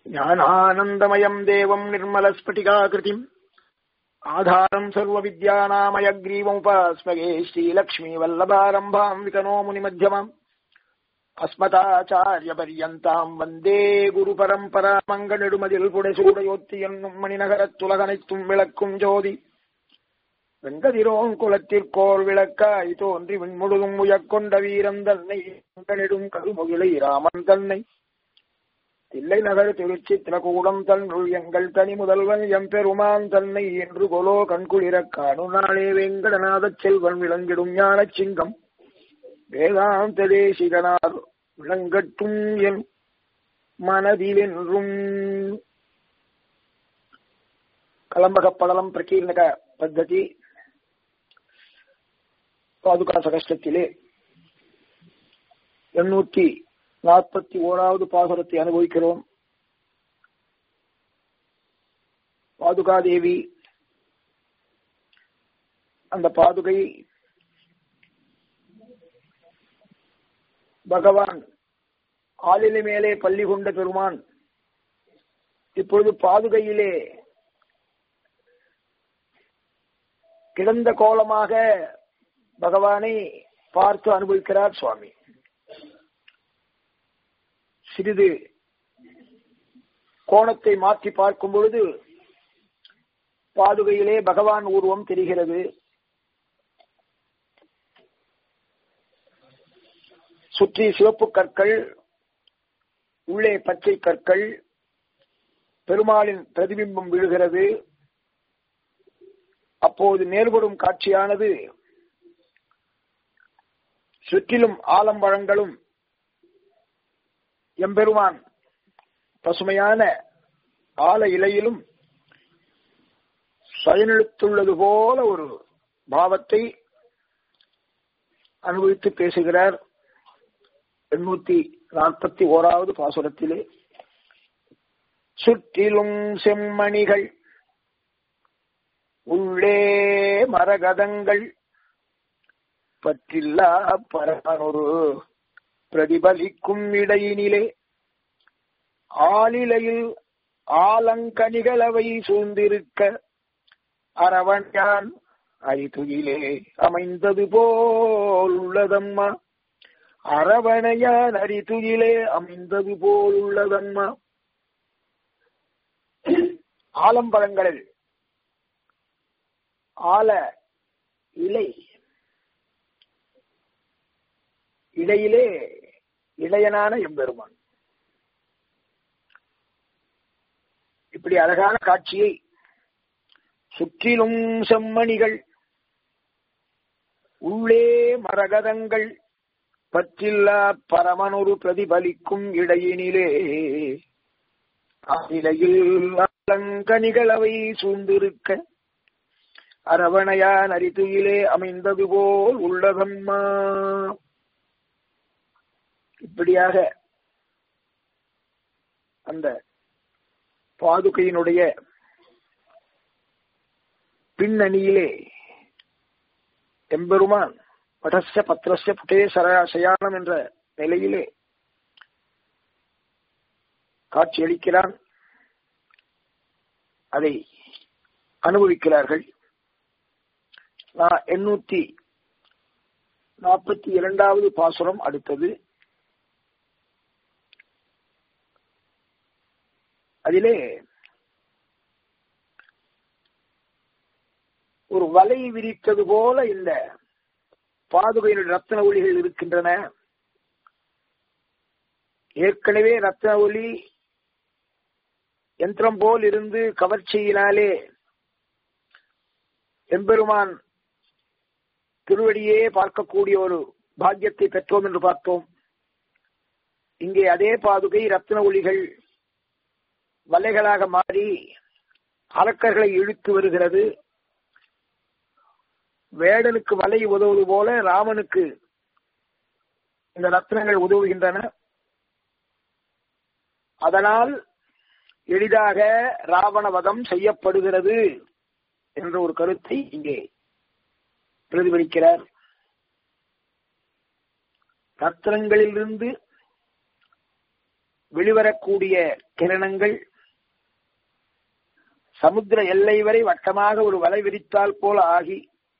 ज्ञानानन्दमयम् देवम् निर्मलस्फटिकाकृतिम् आधारम् सर्वविद्यानामयग्रीवमुपास्मगे श्रीलक्ष्मीवल्लभारम्भाम् विकनो मुनिमध्यमाम् अस्मदाचार्यपर्यन्ताम् वन्दे குருபரம்பராமங்கநெடுமதில் புடைசூடையொத்தி என்னும் மணிநகரத்துலகனைத்தும் விளக்கும் ஜோதி வெங்கதிரோன் குலத்திற்கோர் விளக்காய் தோன்றி விண்முழுதும் உயக்கொண்ட வீரன் தன்னை நெடும் கருமுகிலை ராமன் தன்னை தில்லை நகர் திருச்சித்திரகூடம் தன்னுள் எங்கள் தனி முதல்வன் எம்பெருமான் தன்னை என்று கொலோ கண்குளிரக் காணும் நாளே வெங்கடநாதச் செல்வன் விளங்கிடும் ஞானச் சிங்கம் வேதாந்த தேசிகனார் விளங்கட்டும் என் மனதிலென்றும் கலம்பகப்படலம் பிரகீர்ணக பத்ததி பாதுகா சகஷ்டத்திலே எண்ணூத்தி நாற்பத்தி ஓராவது பாசுரத்தை அனுபவிக்கிறோம் பாதுகாதேவி அந்த பாதுகை பகவான் ஆளிலை மேலே பள்ளி கொண்ட பெருமான் இப்பொழுது பாதுகையிலே கிடந்த கோலமாக பகவானை பார்த்து அனுபவிக்கிறார் சுவாமி சிறிது கோணத்தை மாற்றி பார்க்கும் பொழுது பாதுகையிலே பகவான் உருவம் தெரிகிறது சுற்றி சிவப்பு கற்கள் உள்ளே பச்சை கற்கள் பெருமாளின் பிரதிபிம்பம் விழுகிறது அப்போது நேர்படும் காட்சியானது சுற்றிலும் ஆலம்பழங்களும் எம்பெருமான் பசுமையான ஆல இலையிலும் பயனெழுத்துள்ளது போல ஒரு பாவத்தை அனுபவித்து பேசுகிறார் எண்ணூத்தி நாற்பத்தி ஓராவது பாசுரத்திலே சுற்றிலும் செம்மணிகள் உள்ளே மரகதங்கள் பற்றில்லா பரமனொரு பிரதிபலிக்கும் இடையினிலே ஆளிலையில் ஆலங்கனிகளவை சூழ்ந்திருக்க அரவணான் அரிதுயிலே அமைந்தது போல் உள்ளதம்மா அரவணையான் அரிதுயிலே அமைந்தது போல் உள்ளதம்மா ஆலம்பழங்களில் ஆல இலை இடையிலே இளையனான எம்பெருமான் இப்படி அழகான காட்சியை சுற்றிலும் செம்மணிகள் உள்ளே மரகதங்கள் பற்றில்லா பரமனொரு பிரதிபலிக்கும் இடையினிலே அகிலையில் அலங்கனிகளவை சூழ்ந்திருக்க அரவணையான் அரிதுயிலே அமைந்தது போல் உள்ளதம்மா இப்படியாக அந்த பாதுகையினுடைய பின்னணியிலே எம்பெருமான் படஸ்ய பத்திரஸ்ய புட்டே சயானம் என்ற நிலையிலே காட்சியளிக்கிறான் அதை அனுபவிக்கிறார்கள் எண்ணூத்தி நாற்பத்தி இரண்டாவது பாசுரம் அடுத்தது அதிலே ஒரு வலை விரித்தது போல இந்த பாதுகையினுடைய ரத்ன ஒளிகள் இருக்கின்றன ஏற்கனவே ரத்ன ஒளி யந்திரம் போல் இருந்து கவர்ச்சியினாலே எம்பெருமான் திருவடியே பார்க்கக்கூடிய ஒரு பாக்கியத்தை பெற்றோம் என்று பார்த்தோம் இங்கே அதே பாதுகை ரத்ன ஒளிகள் வலைகளாக மாறி அரக்கர்களை இழுத்து வருகிறது வேடனுக்கு வலை உதவுவது போல ராமனுக்கு இந்த ரத்னங்கள் உதவுகின்றன அதனால் எளிதாக ராவணவதம் செய்யப்படுகிறது என்ற ஒரு கருத்தை இங்கே பிரதிபலிக்கிறார் ரத்னங்களிலிருந்து வெளிவரக்கூடிய கிரணங்கள் சமுத்திர எல்லை வரை வட்டமாக ஒரு வலை விரித்தால் போல ஆகி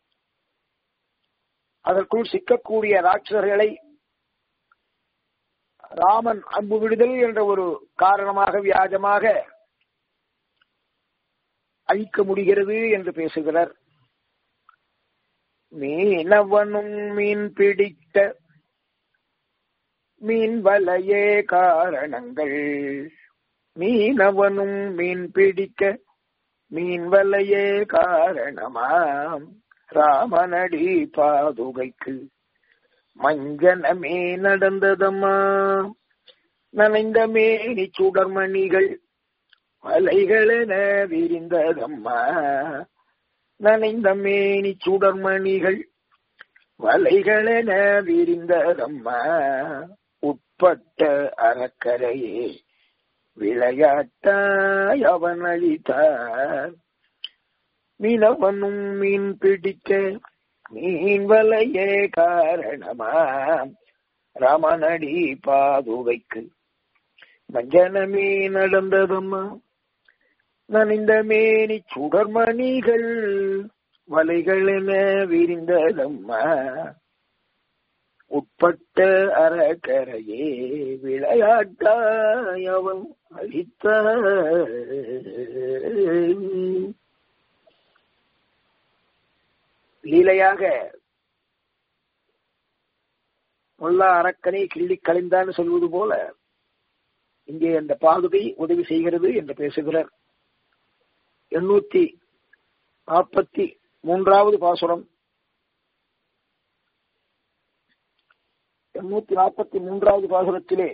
அதற்குள் சிக்கக்கூடிய ராட்சசர்களை ராமன் அன்பு விடுதல் என்ற ஒரு காரணமாக வியாஜமாக அழிக்க முடிகிறது என்று பேசுகிறார் மீனவனும் மீன் பிடிக்க மீன் வலையே காரணங்கள் மீனவனும் மீன் பிடிக்க மீன் வலையே காரணமாம் ராமனடி பாதுகைக்கு மஞ்சனமே நடந்ததம்மா நனைந்த மேனி சுடர்மணிகள் வலைகளென விரிந்ததம்மா நனைந்த மேனி சுடர்மணிகள் வலைகளென விரிந்ததம்மா உட்பட்ட அறக்கரையே விளையாட்டாய் அவன் அழித்தார் மீனவனும் மீன் பிடிக்க மீன் வலையே காரணமா ராமனடி பாதுவைக்கு மஞ்சனமே நடந்ததம்மா நனிந்த மேனி சுடர்மணிகள் வலைகள் என விரிந்ததம்மா உட்பட்ட அறக்கரையே விளையாட்டாய் அவன் அழித்த லீலையாக முல்லா அரக்கனை கிள்ளி கலைந்தான்னு சொல்வது போல இங்கே அந்த பாதுகை உதவி செய்கிறது என்று பேசுகிறார் எண்ணூத்தி நாற்பத்தி மூன்றாவது பாசுரம் எண்ணூத்தி நாற்பத்தி மூன்றாவது பாசுரத்திலே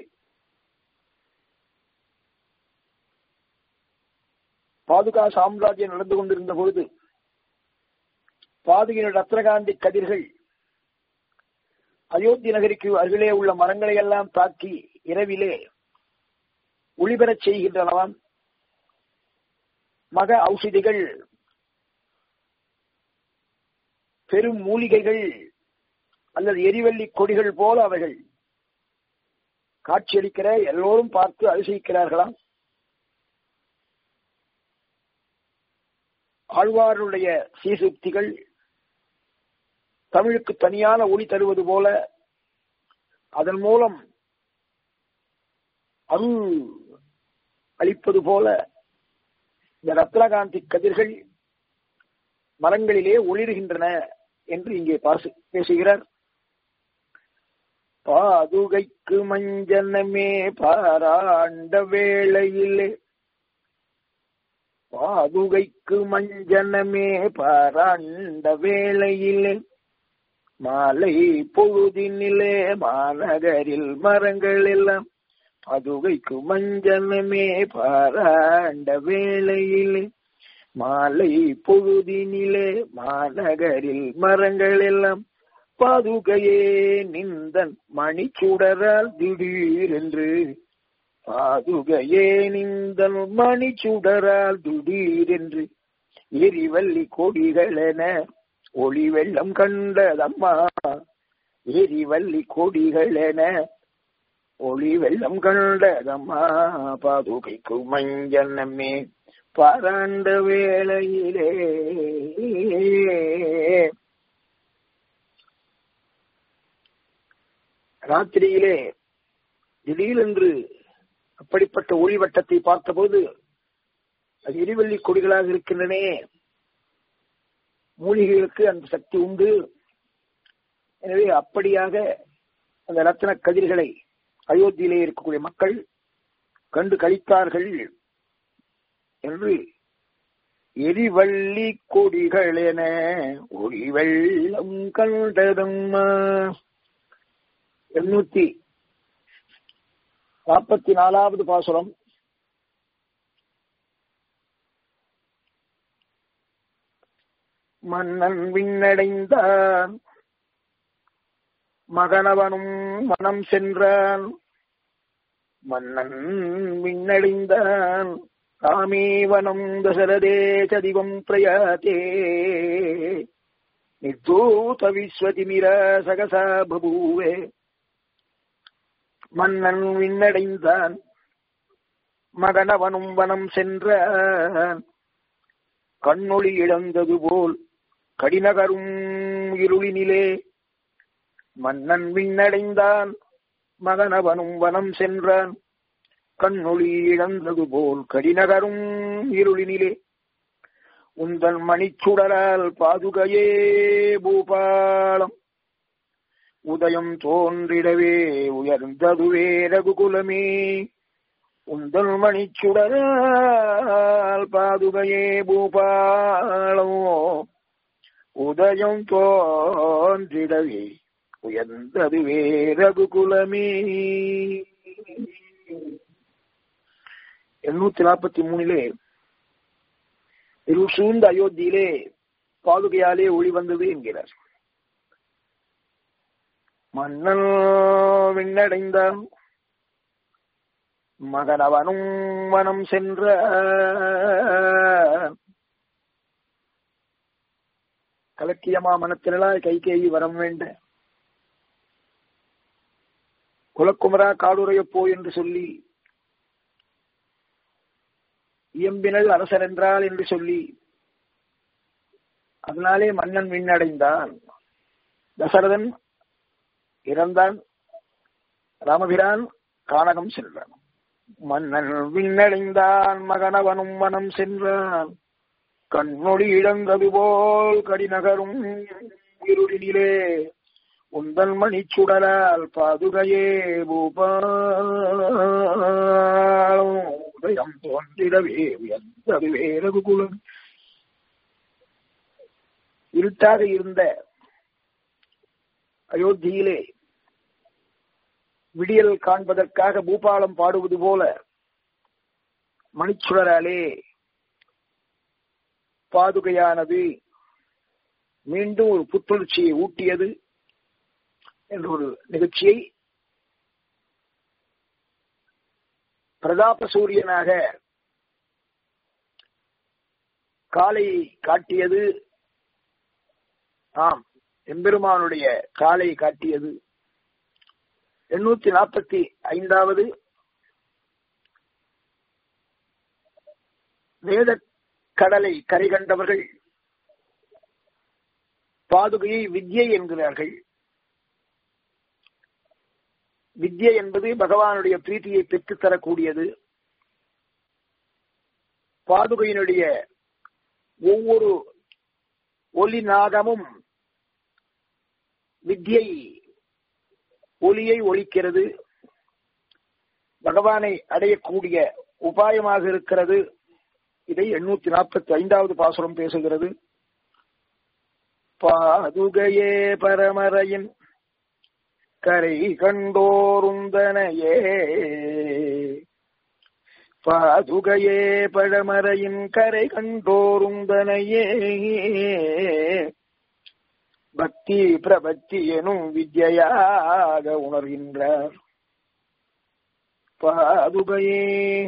பாதுகா சாம்ராஜ்யம் நடந்து கொண்டிருந்த பொழுது பாதுகின ரத்னகாந்தி கதிர்கள் அயோத்தி நகருக்கு அருகிலே உள்ள மரங்களை எல்லாம் தாக்கி இரவிலே ஒளிபெறச் செய்கின்றனவாம் மக ஔஷதிகள் பெரும் மூலிகைகள் அல்லது எரிவள்ளி கொடிகள் போல அவைகள் காட்சியளிக்கிற எல்லோரும் பார்த்து அதிசயிக்கிறார்களாம் ஆழ்வாருடைய சீசுக்திகள் தமிழுக்கு தனியான ஒளி தருவது போல அதன் மூலம் அருள் அளிப்பது போல இந்த ரத்னகாந்தி கதிர்கள் மரங்களிலே ஒளிர்கின்றன என்று இங்கே பாசு பேசுகிறார் பாதுகைக்கு மஞ்சனமே பாராண்ட வேளையிலே பாதுகைக்கு மஞ்சனமே பாராண்ட வேளையிலே மாலை பொழுதினிலே மாநகரில் மரங்கள் எல்லாம் பாதுகைக்கு மஞ்சனமே பாராண்ட வேளையிலே மாலை பொழுதினிலே மாநகரில் மரங்கள் எல்லாம் பாதுகையே நிந்தன் மணிச்சுடரால் திடீரென்று பாதுகையே நிந்தன் மணிச்சுடரால் திடீரென்று எரிவல்லி கொடிகளென ஒளி வெள்ளம் கண்டதம்மா எரிவல்லி கொடிகளென ஒளி வெள்ளம் கண்டதம்மா பாதுகைக்கு மஞ்சனமே பாராண்ட வேளையிலே ராத்திரியிலே திடீரென்று அப்படிப்பட்ட ஒளிவட்டத்தை பார்த்தபோது அது எரிவள்ளி கொடிகளாக இருக்கின்றனே மூலிகைகளுக்கு அந்த சக்தி உண்டு எனவே அப்படியாக அந்த ரத்ன கதிர்களை அயோத்தியிலே இருக்கக்கூடிய மக்கள் கண்டு கழித்தார்கள் என்று எரிவள்ளி கொடிகள் என ஒளி வெள்ளம் கண்டதும் எண்ணூத்தி நாற்பத்தி நாலாவது பாசுரம் மன்னன் விண்ணடைந்தான் மகனவனும் மனம் சென்றான் மன்னன் விண்ணடைந்தான் ராமேவனம் தசரதே சதிவம் பிரயாத்தே நிர்தூத விஸ்வதிமிர சகசா பபூவே மன்னன் விண்ணடைந்தான் மகனவனும் வனம் சென்ற கண்ணொளி இழந்தது போல் கடிநகரும் இருளினிலே மன்னன் விண்ணடைந்தான் மகனவனும் வனம் சென்றான் கண்ணொளி இழந்தது போல் கடிநகரும் இருளினிலே உந்தன் மணிச்சுடரால் பாதுகையே பூபாலம் உதயம் தோன்றிடவே உயர்ந்ததுவே ரகுகுலமே உந்தல் மணிச்சுடரால் பாதுகையே பூபாலமோ உதயம் தோன்றிடவே உயர்ந்ததுவே ரகுகுலமே எண்ணூத்தி நாற்பத்தி மூணிலே இருள் சூழ்ந்த அயோத்தியிலே பாதுகையாலே ஒளி வந்தது என்கிறார் மன்னன் விண்ணடைந்தான் மகனவனும் வனம் சென்ற கலக்கியமா மனத்தினலாய் கைகேயி வரம் வேண்ட குலக்குமரா காடுரைய போ என்று சொல்லி இயம்பினல் அரசர் என்றால் என்று சொல்லி அதனாலே மன்னன் விண்ணடைந்தான் தசரதன் இறந்தான் ராமபிரான் கானகம் சென்றான் மன்னன் விண்ணடைந்தான் மகனவனும் வனம் சென்றான் கண்ணொளி இழந்தது போல் கடிநகரும் இருளினிலே உந்தன் மணிச்சுடலால் பாதுகையே பூபாலம் உதயம் தோன்றிடவே உயர்ந்தது வேரகு குலம் இருட்டாக இருந்த அயோத்தியிலே விடியல் காண்பதற்காக பூபாலம் பாடுவது போல மணிச்சுடராலே பாதுகையானது மீண்டும் ஒரு புத்துணர்ச்சியை ஊட்டியது என்ற ஒரு நிகழ்ச்சியை பிரதாப சூரியனாக காலை காட்டியது ஆம் எம்பெருமானுடைய காலை காட்டியது எண்ணூத்தி நாற்பத்தி ஐந்தாவது வேத கடலை கரை கண்டவர்கள் பாதுகையை வித்யை என்கிறார்கள் வித்யை என்பது பகவானுடைய பிரீத்தியை பெற்றுத் தரக்கூடியது பாதுகையினுடைய ஒவ்வொரு ஒலி நாதமும் வித்யை ஒலியை ஒழிக்கிறது பகவானை அடையக்கூடிய உபாயமாக இருக்கிறது இதை எண்ணூத்தி நாற்பத்தி ஐந்தாவது பாசுரம் பேசுகிறது பாதுகையே பரமரையின் கரை கண்டோருந்தனையே பாதுகையே பழமறையின் கரை கண்டோருந்தனையே பக்தி பிரபத்தி எனும் வித்யாக உணர்கின்றார் பாதுகையே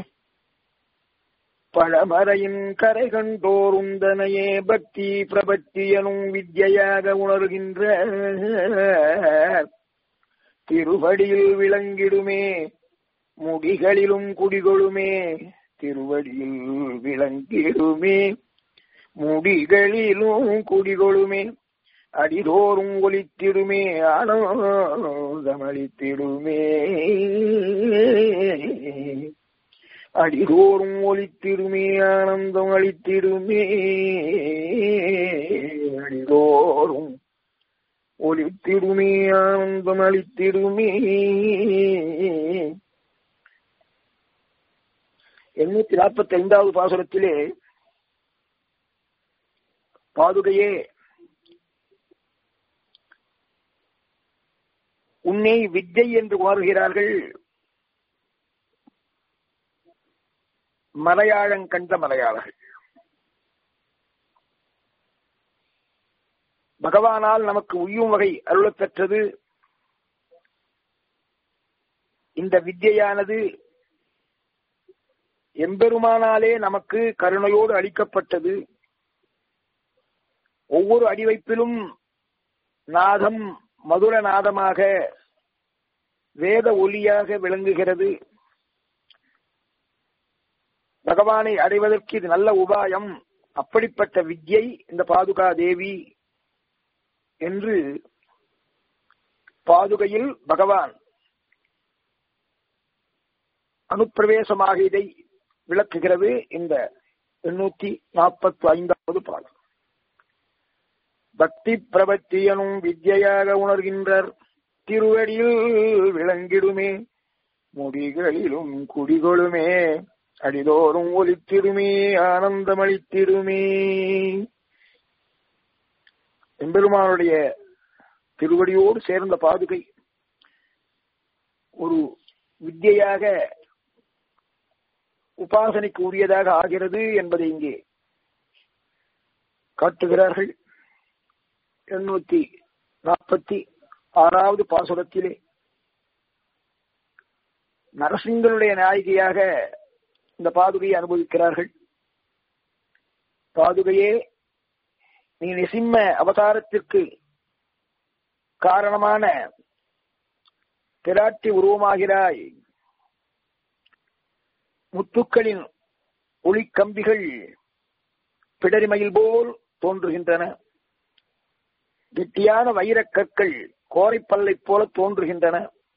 பழமறையின் கரை கண்டோருந்தனையே பக்தி பிரபத்தி எனும் வித்யாக உணர்கின்ற திருவடியில் விளங்கிடுமே முடிகளிலும் குடிகொழுமே திருவடியில் விளங்கிடுமே முடிகளிலும் குடிகொழுமே அடிதோறும் ஒலித்திடுமே ஆனந்தமளித்திடுமே அடிதோறும் ஒலித்திடுமே ஆனந்தம் அளித்திடுமே அடிதோறும் ஒலித்திடுமே ஆனந்தம் அளித்திடுமே எண்ணூத்தி நாற்பத்தி ஐந்தாவது பாசுரத்திலே பாதுகையே உன்னை வித்தை என்று உணர்கிறார்கள் மலையாளம் கண்ட மலையாளர்கள் பகவானால் நமக்கு உய்யும் வகை அருளப் பெற்றது இந்த வித்யானது எம்பெருமானாலே நமக்கு கருணையோடு அளிக்கப்பட்டது ஒவ்வொரு அடிவைப்பிலும் நாதம் மதுர நாதமாக வேத ஒலியாக விளங்குகிறது பகவானை அடைவதற்கு இது நல்ல உபாயம் அப்படிப்பட்ட வித்யை இந்த பாதுகா தேவி என்று பாதுகையில் பகவான் அனுப்பிரவேசமாக இதை விளக்குகிறது இந்த எண்ணூத்தி நாற்பத்தி ஐந்தாவது பாடல் பக்தி பிரபத்தியனும் வித்யாக உணர்கின்றார் திருவடியில் விளங்கிடுமே முடிகளிலும் குடிகளுமே அடிதோறும் ஒலித்திடுமே ஆனந்தமளித்திடுமே எம்பெருமானுடைய திருவடியோடு சேர்ந்த பாதுகை ஒரு வித்தியாக உபாசனைக்கு உரியதாக ஆகிறது என்பதை இங்கே காட்டுகிறார்கள் எண்ணூத்தி நாற்பத்தி ஆறாவது பாசுரத்திலே நரசிங்கனுடைய நாயகியாக இந்த பாதுகையை அனுபவிக்கிறார்கள் பாதுகையே நீ நிசிம்ம அவதாரத்திற்கு காரணமான பிராட்டி உருவமாகிறாய் முத்துக்களின் ஒளிக்கம்பிகள் பிடரிமையில் போல் தோன்றுகின்றன கெட்டியான வைரக்கற்கள் கோரைப்பல்லை போல தோன்றுகின்றன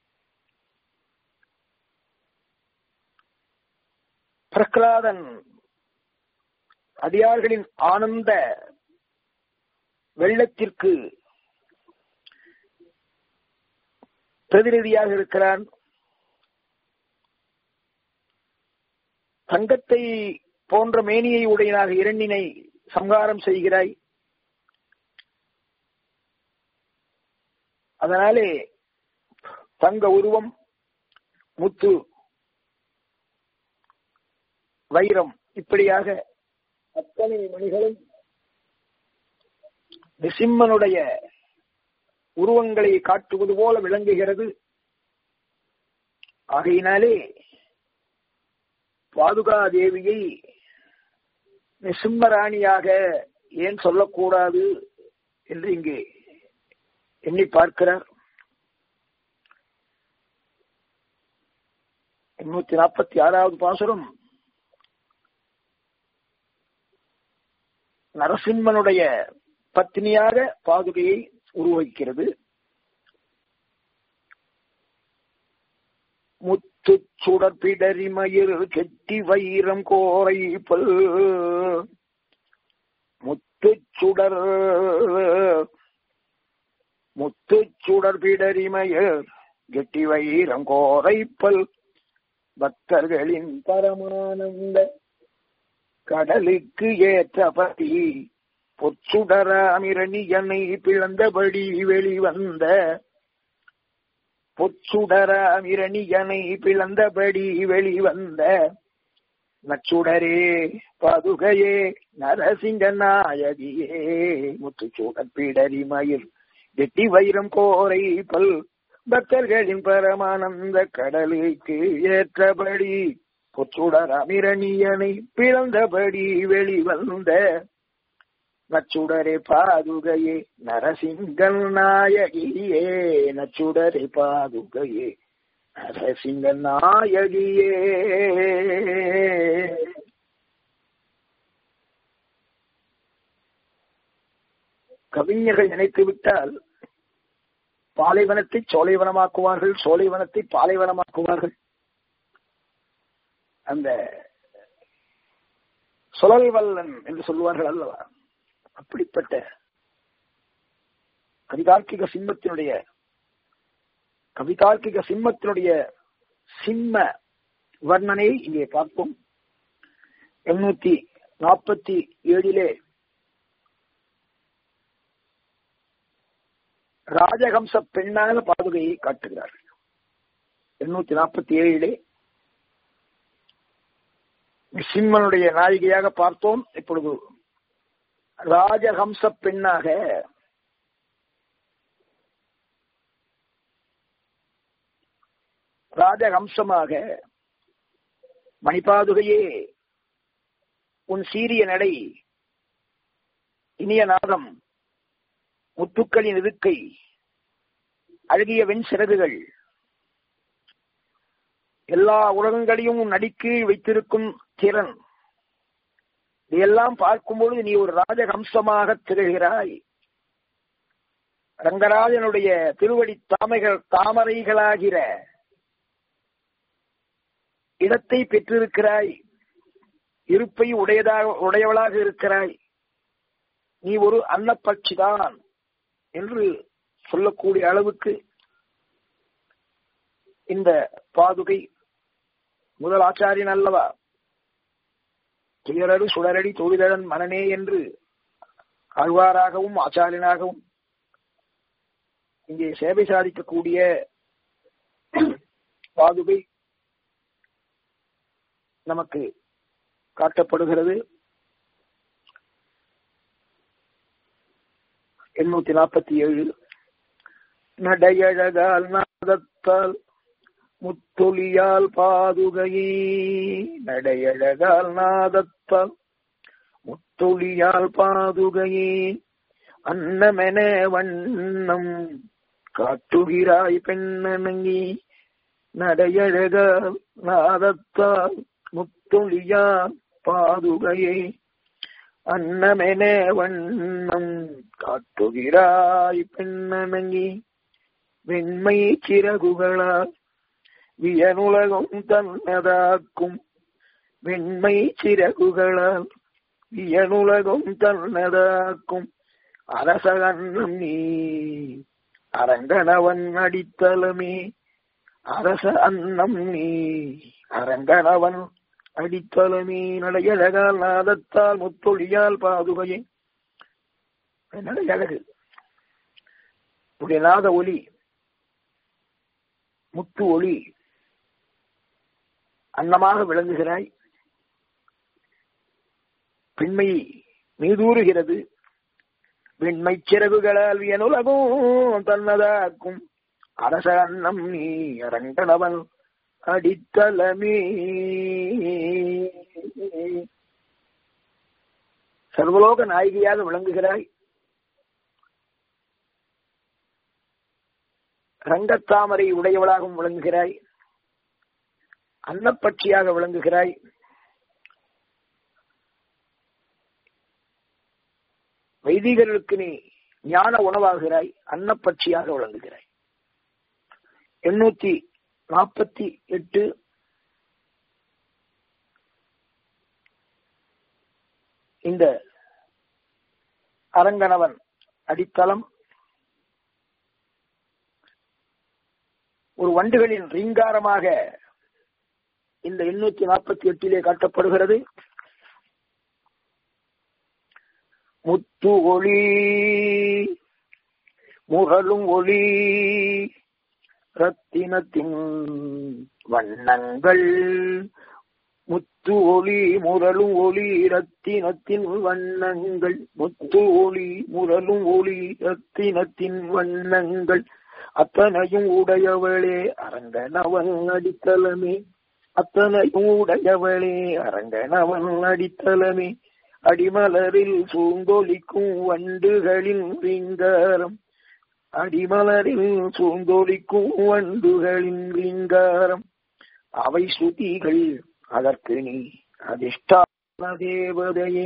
பிரகலாதன் அடியார்களின் ஆனந்த வெள்ளத்திற்கு பிரதிநிதியாக இருக்கிறான் தங்கத்தை போன்ற மேனியை உடையனாக இரண்டினை சங்காரம் செய்கிறாய் அதனாலே தங்க உருவம் முத்து வைரம் இப்படியாக அத்தனை மணிகளும் நிசிம்மனுடைய உருவங்களை காட்டுவது போல விளங்குகிறது ஆகையினாலே பாதுகா தேவியை நிசிம்மராணியாக ஏன் சொல்லக்கூடாது என்று இங்கே எண்ணி பார்க்கிறார் எண்ணூத்தி நாற்பத்தி ஆறாவது பாசுரம் நரசிம்மனுடைய பத்னியாக பாதுகையை உருவகிக்கிறது முத்து சுடற்பிடரிமயிர் கெட்டி வைரம் கோரை பல் முத்து சுடர் முத்து சுடற்பிடரிமயர் கெட்டி வைரம் கோரை பல் பக்தர்களின் பரமானந்த கடலுக்கு ஏற்றபடி பொச்சுடர அமிரணியனை பிளந்தபடி வெளிவந்த பொச்சுடர அமிரணியனை பிளந்தபடி வெளிவந்த நச்சுடரே பதுகையே நரசிங்க நாயகியே முத்துச்சூடர் பிடரி மயில் வெட்டி வைரம் கோரை பல் பக்தர்களின் பரமானந்த கடலுக்கு ஏற்றபடி பொச்சுடர் அமிரணியனை பிளந்தபடி வெளிவந்த நச்சுடரே பாதுகையே நரசிங்கன் நாயகியே நச்சுடரே பாதுகையே நரசிங்க நாயகியே கவிஞர்கள் நினைத்து விட்டால் பாலைவனத்தை சோலைவனமாக்குவார்கள் சோலைவனத்தை பாலைவனமாக்குவார்கள் அந்த சுழல் வல்லன் என்று சொல்லுவார்கள் அல்லவா அப்படிப்பட்ட கவிதார்க்கிக சிம்மத்தினுடைய கவிதார்க்கிக சிம்மத்தினுடைய சிம்ம வர்ணனை இங்கே பார்ப்போம் எண்ணூத்தி நாற்பத்தி ஏழிலே ராஜஹம்ச பெண்ணான பாதுகையை காட்டுகிறார்கள் எண்ணூத்தி நாற்பத்தி ஏழிலே சிம்மனுடைய நாயிகையாக பார்த்தோம் இப்பொழுது ராஜஹம்ச பெண்ணாக ராஜஹம்சமாக மணிபாதுகையே உன் சீரிய நடை இனிய நாதம் முத்துக்களின் இருக்கை அழகிய வெண் சிறகுகள் எல்லா உலகங்களையும் உன் நடிக்கீழ் வைத்திருக்கும் திறன் இதையெல்லாம் பார்க்கும்பொழுது நீ ஒரு ராஜஹம்சமாக திகழ்கிறாய் ரங்கராஜனுடைய திருவடி தாமைகள் தாமரைகளாகிற இடத்தை பெற்றிருக்கிறாய் இருப்பை உடையதாக உடையவளாக இருக்கிறாய் நீ ஒரு அன்னப்பட்சிதான் என்று சொல்லக்கூடிய அளவுக்கு இந்த பாதுகை முதல் ஆச்சாரியன் அல்லவா துயரடு சுடரடி தொழிலழன் மனநே என்று ஆழ்வாராகவும் ஆச்சாரியனாகவும் இங்கே சேவை சாதிக்கக்கூடிய பாதுகை நமக்கு காட்டப்படுகிறது எண்ணூத்தி நாற்பத்தி ஏழு நடையழகால் நாதத்தால் முத்தொலியால் பாதுகையே நடையழகால் நாதத்தால் முத்தொலியால் பாதுகையே அன்னமென வண்ணம் காட்டுகிறாய் பெண்ணனங்கி நடையழகால் நாதத்தால் முத்தொலியால் பாதுகையே அன்னமென வண்ணம் காட்டுகிறாய் பெண்ணனங்கி வெண்மை சிறகுகளால் வியனுலகம் தன்னதாக்கும் வெண்மை சிறகுகளால் வியனுலகம் தன்னதாக்கும் அரச அன்னம் நீ அரங்கணவன் அடித்தலமே அரச அன்னம் நீ அரங்கணவன் அடித்தலமே நடையழகால் நாதத்தால் முத்தொழியால் பாதுகையே நடையழகு உடைய நாத ஒலி முத்து ஒளி அன்னமாக விளங்குகிறாய் பெண்மை மீதூறுகிறது வெண்மை சிறகுகளால் வியனுலகும் தன்னதாக்கும் அரச அன்னம் நீ அரங்கணவன் அடித்தலமே சர்வலோக நாயகியாக விளங்குகிறாய் ரங்கத்தாமரை உடையவளாகவும் விளங்குகிறாய் அன்னப்பட்சியாக விளங்குகிறாய் வைதிகர்களுக்கு நீ ஞான உணவாகிறாய் அன்னப்பட்சியாக விளங்குகிறாய் எண்ணூத்தி நாற்பத்தி எட்டு இந்த அரங்கணவன் அடித்தளம் ஒரு வண்டுகளின் ரீங்காரமாக இந்த எண்ணூத்தி நாற்பத்தி எட்டிலே காட்டப்படுகிறது முத்து ஒளி முரளும் ஒளி ரத்தினத்தின் வண்ணங்கள் முத்து ஒளி முரளும் ஒளி ரத்தினத்தின் வண்ணங்கள் முத்து ஒளி முரளும் ஒளி ரத்தினத்தின் வண்ணங்கள் அத்தனையும் உடையவளே அரங்கனவன் அடித்தலமே அத்தனையும் உடையவளே அரங்கனவன் அடித்தலமே அடிமலரில் சூந்தொலிக்கும் வண்டுகளின் ரீங்காரம் அடிமலரில் சூந்தொலிக்கும் வண்டுகளின் ரீங்காரம் அவை ஸ்ருதிகள் அதற்கு நீ அதிஷ்டான தேவதையே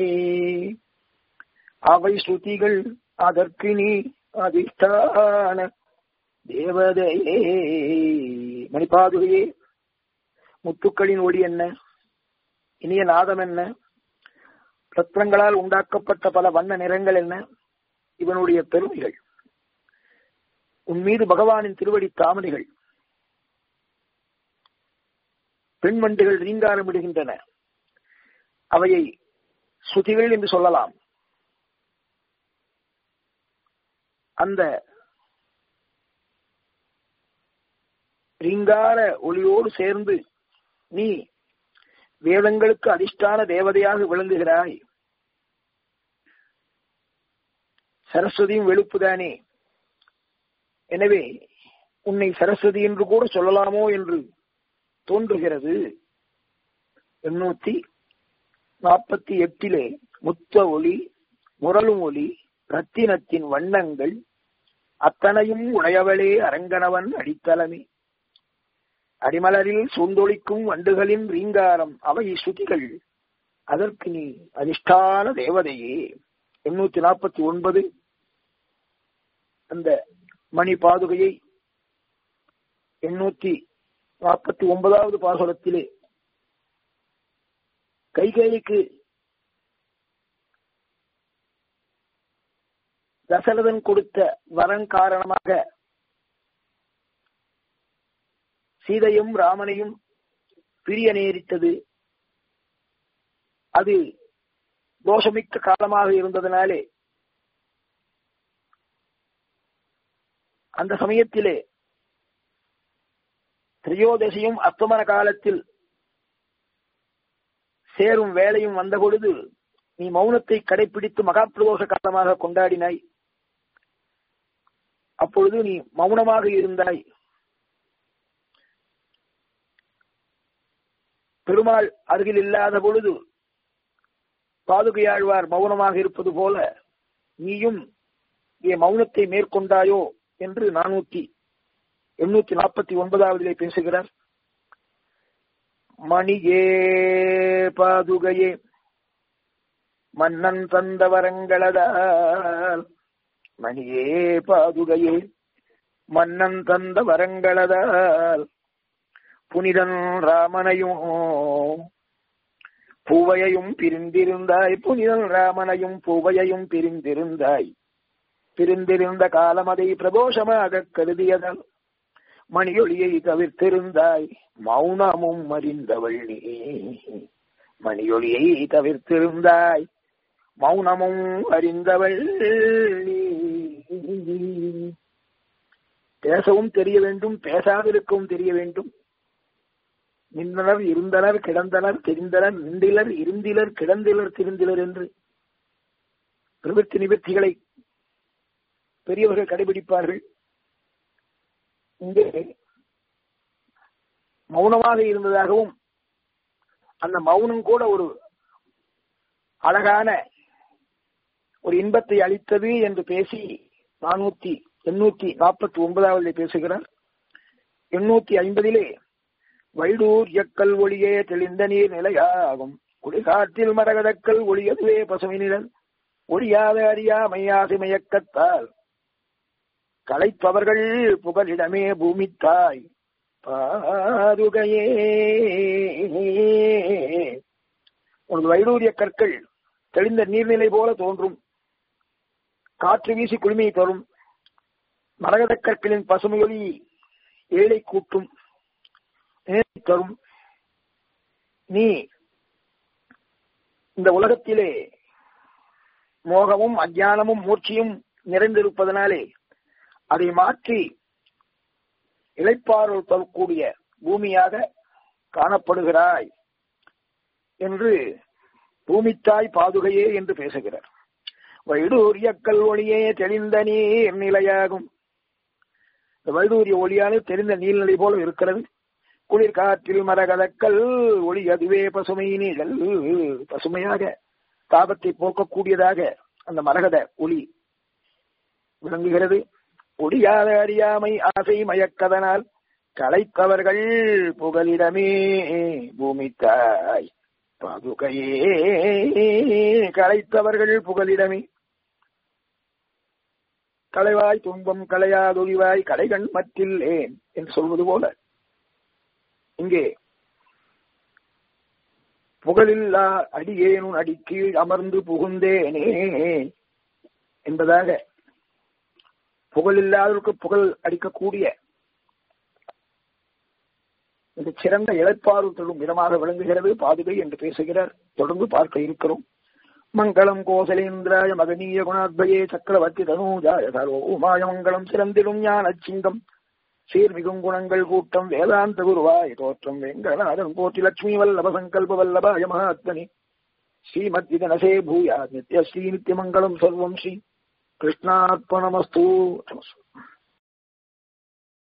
அவை ஸ்ருதிகள் அதற்கு நீ அதிஷ்டான தேவதையே மணிப்பாதுகையே முத்துக்களின் ஒளி என்ன இனிய நாதம் என்ன ரத்னங்களால் உண்டாக்கப்பட்ட பல வண்ண நிறங்கள் என்ன இவனுடைய பெருமைகள் உன் மீது பகவானின் திருவடி தாமரைகள் பெண்மண்டுகள் ரீங்காரமிடுகின்றன அவையை சுதிகள் என்று சொல்லலாம் அந்த ரீங்கார ஒளியோடு சேர்ந்து நீ வேதங்களுக்கு அதிஷ்டான தேவதையாக விளங்குகிறாய் சரஸ்வதியும் வெளுப்புதானே எனவே உன்னை சரஸ்வதி என்று கூட சொல்லலாமோ என்று தோன்றுகிறது எண்ணூத்தி நாற்பத்தி எட்டிலே முத்த ஒளி முரளும் ஒளி ரத்தினத்தின் வண்ணங்கள் அத்தனையும் உடையவளே அரங்கனவன் அடித்தளமே அடிமலரில் சூந்தொழிக்கும் வண்டுகளின் ரீங்காரம் அவை ஸ்ருதிகள் அதற்கு நீ அதிஷ்டான தேவதையே எண்ணூத்தி நாற்பத்தி ஒன்பது அந்த மணி பாதுகையை எண்ணூத்தி நாற்பத்தி ஒன்பதாவது பாசுரத்திலே கைகேயிக்கு தசரதன் கொடுத்த வரன் காரணமாக சீதையும் ராமனையும் பிரிய நேரிட்டது அது தோஷமிக்க காலமாக இருந்ததனாலே அந்த சமயத்திலே திரையோதசியும் அஸ்தமன காலத்தில் சேரும் வேலையும் வந்த பொழுது நீ மௌனத்தை கடைபிடித்து மகாபிரதோஷ காலமாக கொண்டாடினாய் அப்பொழுது நீ மௌனமாக இருந்தாய் பெருமாள் அருகில் இல்லாத பொழுது பாதுகையாழ்வார் மௌனமாக இருப்பது போல நீயும் என் மௌனத்தை மேற்கொண்டாயோ என்று நானூத்தி எண்ணூத்தி நாற்பத்தி ஒன்பதாவதிலே பேசுகிறார் மணியே பாதுகையே மன்னன் தந்த வரங்களதால் மணியே பாதுகையே மன்னன் தந்த வரங்களதால் புனிதன் ராமனையும் பூவையையும் பிரிந்திருந்தாய் புனிதன் ராமனையும் பூவையையும் பிரிந்திருந்தாய் பிரிந்திருந்த காலம் அதை பிரதோஷமாக கருதியதால் மணியொளியை தவிர்த்திருந்தாய் மௌனமும் அறிந்தவள் நீ மணியொளியை தவிர்த்திருந்தாய் மௌனமும் அறிந்தவள் நீ பேசவும் தெரிய வேண்டும் பேசாதிருக்கவும் தெரிய வேண்டும் நின்றனர் இருந்தனர் கிடந்தனர் தெரிந்தனர் நின்றிலர் இருந்திலர் கிடந்திலர் திருந்திலர் என்று பிரவൃத்தி நிவர்த்திகளை பெரியவர்கள் கடைபிடிப்பார்கள் இங்கே மௌனமாக இருந்ததாகவும் அந்த மௌனம் கூட ஒரு அழகான ஒரு இன்பத்தை அளித்தது என்று பேசி நானூத்தி எண்ணூத்தி நாற்பத்தி ஒன்பதாவது பேசுகிறார் எண்ணூத்தி ஐம்பதிலே வைடூரியக்கல் ஒளியே தெளிந்த நீர் நிலையாகும் குடிகாட்டில் மரகதக்கல் ஒளியதுவே பசுமை நிழல் ஒளியாத அறியாமையாசி மயக்கத்தால் களைப்பவர்கள் புகலிடமே பூமி தாய் பாருகையே உனது வைடூரிய கற்கள் தெளிந்த நீர்நிலை போல தோன்றும் காற்று வீசி குளுமையை தரும் மரகத கற்களின் பசுமையொலி ஏழை கூட்டும் தரும் நீ இந்த உலகத்திலே மோகமும் அஜானமும் மூர்ச்சியும் நிறைந்திருப்பதனாலே அதை மாற்றி இழைப்பாறுதல் தரக்கூடிய பூமியாக காணப்படுகிறாய் என்று பூமித்தாய் பாதுகையே என்று பேசுகிறார் வைடூரிய கல்வொழியே தெளிந்த நீர் நிலையாகும் இந்த வைடூரிய ஒளியானது தெரிந்த நீர்நிலை போல இருக்கிறது குளிர் காற்றில் மரகதக்கல் ஒளி அதுவே பசுமை நீழல் பசுமையாக தாபத்தை போக்கக்கூடியதாக அந்த மரகத ஒளி விளங்குகிறது ஒடியாத அறியாமை ஆசை மயக்கதனால் களைத்தவர்கள் புகலிடமே பூமி தாய் பாதுகையே களைத்தவர்கள் புகலிடமே களைவாய் துன்பம் களையாதொழிவாய் கலைகண் மற்றில்லேன் என்று சொல்வது போல இங்கே புகழில்லா அடியேனும் அடிக்கீழ் அமர்ந்து புகுந்தேனே என்பதாக புகழில்லாதவருக்கு புகழ் அடிக்கக்கூடிய மிக சிறந்த இழைப்பாறு தரும் விதமாக விளங்குகிறது பாதுகை என்று பேசுகிறார் தொடர்ந்து பார்க்க இருக்கிறோம் மங்களம் கோசலேந்திராய மகனீய குணாத்பயே சக்கரவர்த்தி தனூஜாய சர்வோமாய மங்களம் சிறந்திடும் ஞான சிங்கம் சீர்மிகும் குணங்கள் கூட்டம் வேதாந்த குருவாய் தோற்றம் வெங்கடநாதன் போற்றி லட்சுமி வல்லப சங்கல்ப வல்லபாய மகாத்மனி ஸ்ரீமத் விதனசே பூயா நித்ய ஸ்ரீ நித்தியமங்கலம் சர்வம் ஸ்ரீ கிருஷ்ணார்ப்பணமஸ்து